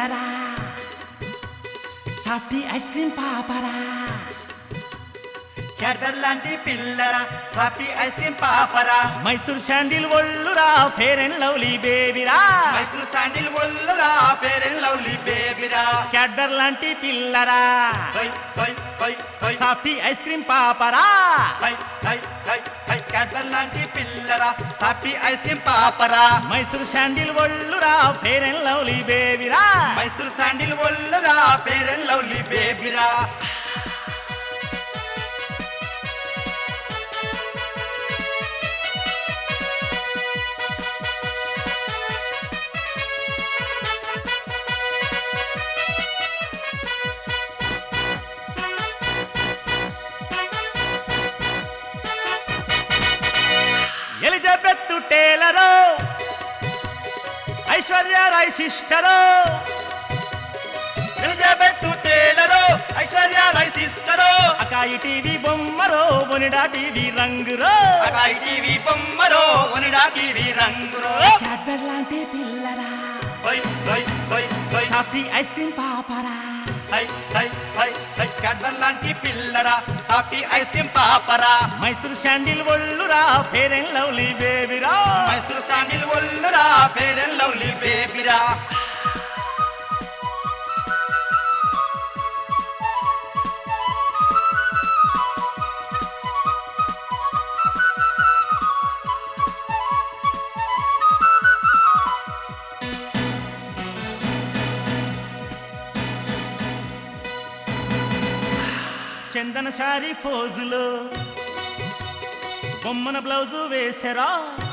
పిల్లరా softy ice cream పాపరా Cadbury లాంటి పిల్లరా సాఫ్టీ ఐస్ క్రీమ్ పాపరా మైసూర్ శాండిల్ ఒళ్ళురా ఫేర్ అండ్ లవ్లీ బేబీరా మైసూర్ శాండిల్ ఒళ్ళురా ఫేర్ అండ్ లవ్లీ బేబీరా క్యాడ్బర్ లాంటి పిల్లరా హై హై హై హై సాఫ్టీ ఐస్ క్రీమ్ పాపరా హై హై హై హై క్యాడ్బర్ లాంటి పిల్లరా సాఫ్టీ ఐస్ క్రీమ్ పాపరా మైసూర్ శాండిల్ ఒళ్ళురా ఫేర్ అండ్ లవ్లీ బేబీరా మైసూర్ శాండిల్ ఒళ్ళురా ఫేర్ అండ్ లవ్లీ బేబీరా Elizabeth Taylor Aishwarya Rai sister Elizabeth Taylor Aishwarya రై సిస్టరు అకాయి టీవీ బొమ్మరో బొనిడా టీవీ రంగురో అకాయి టీవీ బొమ్మరో ఒనిడా టీవీ రంగురో క్యాడ్బర్ లాంటి పిల్లరా హై హై హై హై సాఫ్టీ ఐస్ క్రీమ్ పాపరా హై హై హై హై క్యాడ్బర్ లాంటి పిల్లరా సాఫ్టీ ఐస్ క్రీమ్ పాపరా మైసూర్ శాండిల్ ఒళ్ళురా ఫేర్ అండ్ లవ్లీ బేబీరా మైసూర్ శాండిల్ ఒళ్ళురా ఫేర్ అండ్ లవ్లీ బేబీరా చందన శారీ ఫోజులో బొమ్మన బ్లౌజు వేసరా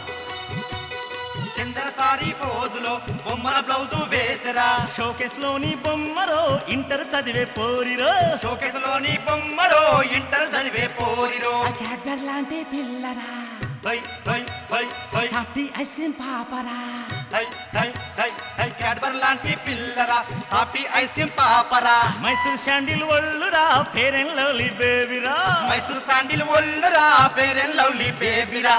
చందన సారీ పోజులో బొమ్మల బ్లౌజు వేసరా షోకేస్ లోని బొమ్మరో ఇంటర్ చదివే పోరిరో షోకేస్ లోని బొమ్మలో ఇంటర్ చదివే పోరిరో క్యాడ్బర్ లాంటి పిల్లరా హై హై హై హై సాఫ్టీ ఐస్ క్రీమ్ పాపరా హై హై హై హై క్యాడ్బర్ లాంటి పిల్లరా సాఫ్టీ ఐస్ క్రీమ్ పాపరా మైసూర్ శాండిల్ ఒళ్ళురా ఫేర్ అండ్ లవ్లీ బేబీరా మైసూర్ శాండిల్ ఒళ్ళురా ఫేర్ అండ్ లవ్లీ బేబీరా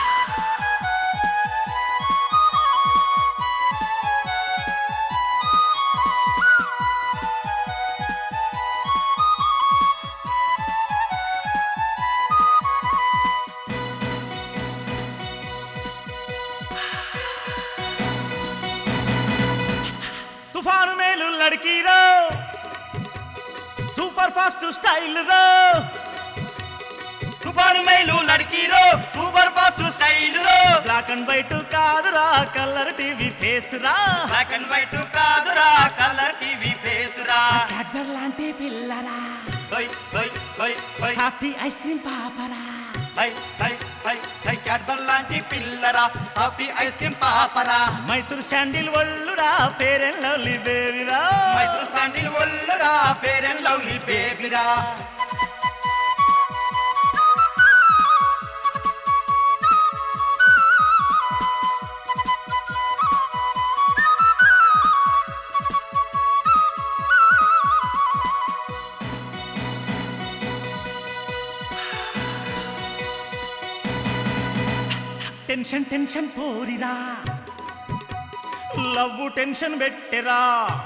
తుఫాను మేలు లడికిరో సూపర్ ఫాస్ట్ స్టైల్ రో తుఫాను మైలు నడికిరో సూపర్ ఫాస్ట్ స్టైల్ రో బ్లాక్ అండ్ వైట్ కాదురా కలర్ టీవీ ఫేస్ రా బ్లాక్ అండ్ వైట్ కాదురా కలర్ టీవీ ఫేస్ రా క్యాడ్బర్ లాంటి పిల్లరా హై హై హై హై సాఫ్టీ ఐస్ క్రీమ్ పాపరా హై హై హై హై క్యాడ్బర్ లాంటి పిల్లరా సాఫ్టీ ఐస్ క్రీమ్ పాపరా మైసూర్ శాండిల్ ఒళ్ళురా ఫేర్ అండ్ లవ్లీ బేబీరా మైసూర్ శాండిల్ ఒళ్ళురా ఫేర్ అండ్ లవ్లీ బేబీరా టెన్షన్ టెన్షన్ పోరిరా లవ్ టెన్షన్ పెట్టెరా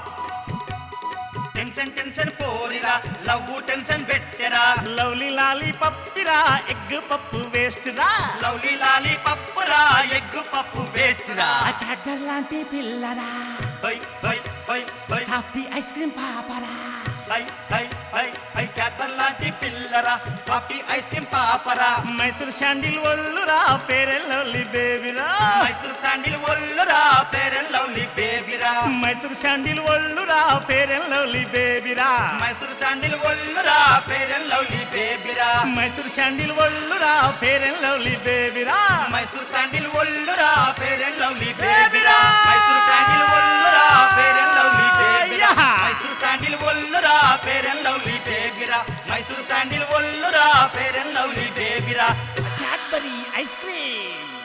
టెన్షన్ టెన్షన్ పోరిరా లవ్ టెన్షన్ పెట్టెరా లవ్లీ లాలీ పప్పిరా ఎగ్ పప్పు వేస్ట్ రా లవ్లీ లాలీ పప్పురా ఎగ్ పప్పు వేస్ట్ రా ఆ క్యాడ్బర్ లాంటి పిల్లరా హై హై హై హై సాఫ్టీ ఐస్ క్రీమ్ పాపరా హై హై హై హై క్యాడ్బర్ లాంటి పిల్లరా సాఫ్టీ ఐస్ క్రీమ్ పాపరా మైసూర్ శాండిల్ ఒళ్ళురా ఫేర్ అండ్ లవ్లీ బేబీరా మైసూర్ శాండిల్ ఒళ్ళురా ఫేర్ అండ్ లవ్లీ బేబీరా మైసూర్ శాండిల్ ఒళ్ళురా ఫేర్ అండ్ లవ్లీ బేబీరా మైసూర్ శాండిల్ ఒళ్ళురా ఫేర్ అండ్ లవ్లీ బేబీరా మైసూర్ శాండిల్ ఒళ్ళురా ఫేర్ అండ్ లవ్లీ బేబీరా మైసూర్ శాండిల్ ఒళ్ళురా ఫేర్ అండ్ లవ్లీ బేబీరా మైసూర్ శాండిల్ ఒళ్ళురా ఫేర్ అండ్ లవ్లీ బేబీరా మైసూర్ శాండిల్ ఒళ్ళురా ఫేర్ అండ్ లవ్లీ బేబీరా మైసూర్ శాండిల్ ఒళ్ళురా ఫేర్ అండ్ లవ్లీ బేబీరా క్యాడ్బరీ ఐస్ క్రీమ్